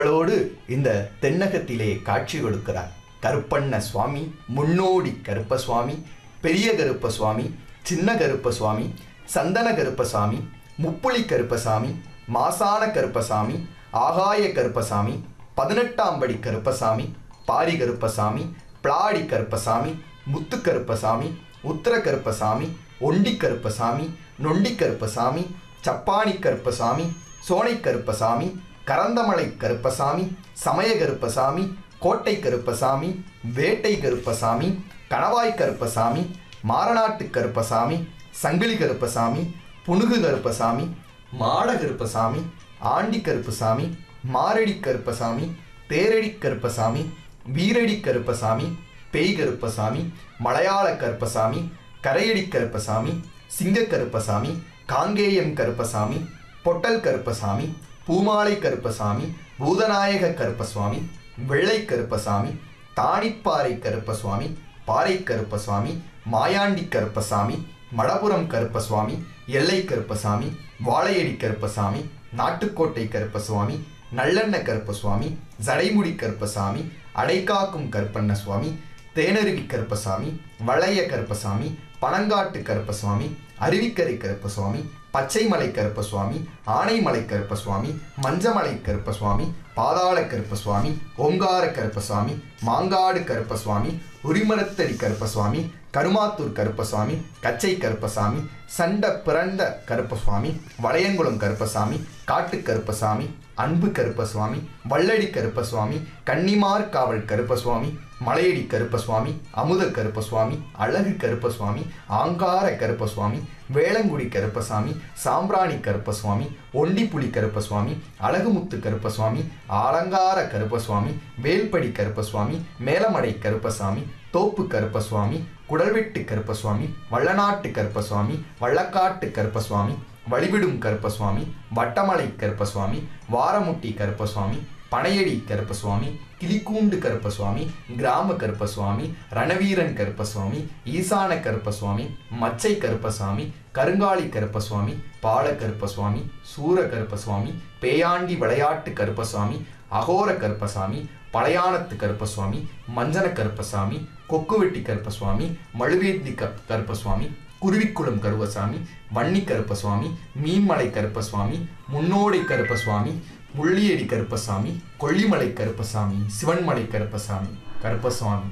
அவளோடு இந்த தென்னகத்திலே காட்சி கொடுக்கிறார் கருப்பண்ண சுவாமி முன்னோடி கருப்பசுவாமி பெரிய கருப்பசுவாமி சின்ன கருப்பசுவாமி சந்தன கருப்பசாமி முப்புளி கருப்பசாமி மாசான கருப்பசாமி ஆகாய கருப்பசாமி பதினெட்டாம் படி கருப்பசாமி பாரி கருப்பசாமி பிளாடி கருப்பசாமி முத்து கருப்பசாமி உத்தர கருப்பசாமி ஒண்டி கருப்பசாமி நொண்டி கருப்பசாமி சப்பாணி கருப்பசாமி சோனை கருப்பசாமி கரந்தமலை கருப்பசாமி சமய கருப்பசாமி கோட்டை கருப்பசாமி வேட்டை கருப்பசாமி கணவாய் கருப்பசாமி மாரநாட்டு கருப்பசாமி சங்கிலி கருப்பசாமி புனுகு கருப்பசாமி மாட கருப்பசாமி ஆண்டி கருப்பசாமி மாரடி கருப்பசாமி தேரடி கருப்பசாமி வீரடி கருப்பசாமி பேய் கருப்பசாமி மலையாள கருப்பசாமி கரையடி கருப்பசாமி சிங்க கருப்பசாமி காங்கேயம் கருப்பசாமி பொட்டல் கருப்பசாமி பூமாலை கருப்பசாமி பூதநாயக கருப்பசுவாமி வெள்ளை கருப்பசாமி தாணிப்பாறை கருப்பசுவாமி பாறை கருப்பசுவாமி மாயாண்டி கருப்பசாமி மடபுரம் கருப்பசுவாமி எல்லை கருப்பசாமி வாழையடி கருப்பசாமி நாட்டுக்கோட்டை கருப்பசுவாமி நல்லெண்ண கருப்பசுவாமி ஜடைமுடி கருப்பசாமி அடைக்காக்கும் கருப்பண்ண சுவாமி தேனருவி கருப்பசாமி வளைய கருப்பசாமி பனங்காட்டு கருப்பசுவாமி அருவிக்கரை கருப்பசுவாமி பச்சைமலை கருப்பசுவாமி ஆனைமலை கருப்பசுவாமி மஞ்சமலை கருப்பசுவாமி பாதாள கருப்பசுவாமி ஓங்கார கருப்பசுவாமி மாங்காடு கருப்பசுவாமி உரிமரத்தடி கருப்பசுவாமி கருமாத்தூர் கருப்பசுவாமி கச்சை கருப்பசாமி சண்ட பிறந்த கருப்பசுவாமி வளையங்குளம் கருப்பசாமி காட்டு கருப்பசாமி அன்பு கருப்பசுவாமி வள்ளடி கருப்பசுவாமி கன்னிமார் காவல் கருப்பசுவாமி மலையடி கருப்பசுவாமி அமுத கருப்பசுவாமி அழகு கருப்பசுவாமி ஆங்கார கருப்பசுவாமி வேளங்குடி கருப்பசாமி சாம்பிராணி கருப்பசுவாமி ஒண்டிப்புலி கருப்பசுவாமி அழகுமுத்து கருப்பசுவாமி அலங்கார கருப்பசுவாமி வேல்படி கருப்பசுவாமி மேலமடை கருப்பசாமி தோப்பு கருப்பசுவாமி குடல்வெட்டு கருப்பசுவாமி வள்ளநாட்டு கருப்பசுவாமி வள்ளக்காட்டு கருப்பசுவாமி வழிவிடும் கருப்பசுவாமி வட்டமலை கருப்பசுவாமி வாரமுட்டி கருப்பசுவாமி பனையடி கருப்பசுவாமி கிளிக்கூண்டு கருப்பசுவாமி கிராம கருப்பசுவாமி ரணவீரன் கருப்பசுவாமி ஈசான கருப்பசுவாமி மச்சை கருப்பசாமி கருங்காலி கருப்பசுவாமி பால கருப்பசுவாமி சூர கருப்பசுவாமி பேயாண்டி விளையாட்டு கருப்பசுவாமி அகோர கருப்பசாமி பழையானத்து கருப்பசுவாமி மஞ்சன கருப்பசாமி கொக்குவெட்டி கருப்பசுவாமி மழுவேந்தி க கருப்பசுவாமி குருவிக்குளம் கருப்பசாமி வன்னி கருப்பசுவாமி மீன்மலை கருப்பசுவாமி முன்னோடை கருப்பசுவாமி முள்ளியடி கருப்பசாமி கொல்லிமலை கருப்பசாமி சிவன்மலை கருப்பசாமி கருப்பசுவாமி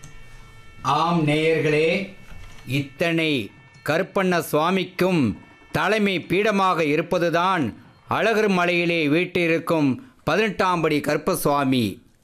ஆம் நேயர்களே இத்தனை கருப்பண்ண சுவாமிக்கும் தலைமை பீடமாக இருப்பதுதான் அழகர் மலையிலே வீட்டிருக்கும் பதினெட்டாம் படி கருப்பசுவாமி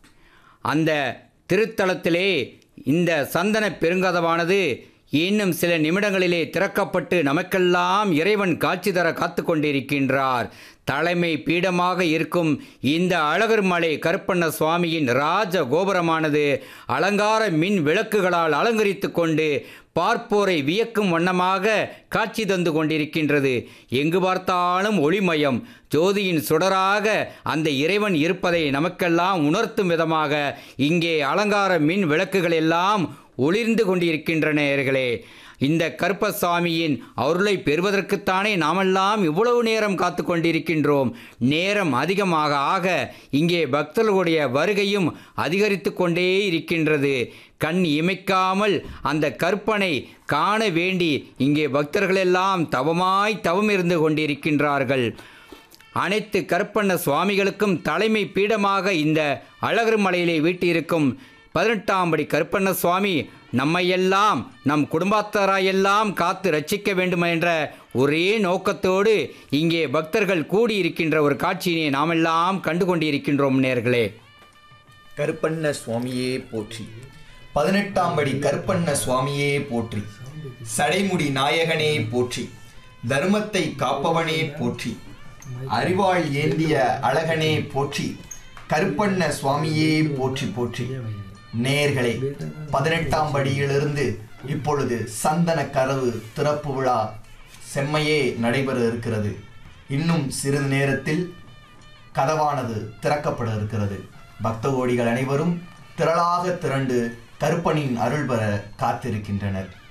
அந்த திருத்தலத்திலே இந்த சந்தன பெருங்கதவானது இன்னும் சில நிமிடங்களிலே திறக்கப்பட்டு நமக்கெல்லாம் இறைவன் காட்சி தர காத்து கொண்டிருக்கின்றார் தலைமை பீடமாக இருக்கும் இந்த அழகர் மலை கருப்பண்ண சுவாமியின் ராஜ கோபுரமானது அலங்கார மின் விளக்குகளால் அலங்கரித்து கொண்டு பார்ப்போரை வியக்கும் வண்ணமாக காட்சி தந்து கொண்டிருக்கின்றது எங்கு பார்த்தாலும் ஒளிமயம் ஜோதியின் சுடராக அந்த இறைவன் இருப்பதை நமக்கெல்லாம் உணர்த்தும் விதமாக இங்கே அலங்கார மின் விளக்குகள் எல்லாம் ஒளிர்ந்து கொண்டிருக்கின்றன நேயர்களே இந்த கருப்பசாமியின் அருளை பெறுவதற்குத்தானே நாமெல்லாம் இவ்வளவு நேரம் காத்து கொண்டிருக்கின்றோம் நேரம் அதிகமாக ஆக இங்கே பக்தர்களுடைய வருகையும் அதிகரித்து கொண்டே இருக்கின்றது கண் இமைக்காமல் அந்த கற்பனை காண வேண்டி இங்கே பக்தர்களெல்லாம் தவமாய் தவம் இருந்து கொண்டிருக்கின்றார்கள் அனைத்து கற்பண்ண சுவாமிகளுக்கும் தலைமை பீடமாக இந்த அழகர் மலையிலே வீட்டிருக்கும் பதினெட்டாம் படி கருப்பண்ண சுவாமி நம்மையெல்லாம் நம் குடும்பத்தாரையெல்லாம் காத்து ரட்சிக்க வேண்டும் என்ற ஒரே நோக்கத்தோடு இங்கே பக்தர்கள் கூடியிருக்கின்ற ஒரு காட்சியினை நாமெல்லாம் கண்டு கொண்டிருக்கின்றோம் நேர்களே கருப்பண்ண சுவாமியே போற்றி பதினெட்டாம் படி கருப்பண்ண சுவாமியே போற்றி சடைமுடி நாயகனே போற்றி தர்மத்தை காப்பவனே போற்றி அறிவாள் ஏந்திய அழகனே போற்றி கருப்பண்ண சுவாமியே போற்றி போற்றி நேயர்களே பதினெட்டாம் படியிலிருந்து இப்பொழுது சந்தன கரவு திறப்பு விழா செம்மையே நடைபெற இருக்கிறது இன்னும் சிறிது நேரத்தில் கதவானது திறக்கப்பட இருக்கிறது பக்த கோடிகள் அனைவரும் திரளாக திரண்டு கருப்பனின் அருள் பெற காத்திருக்கின்றனர்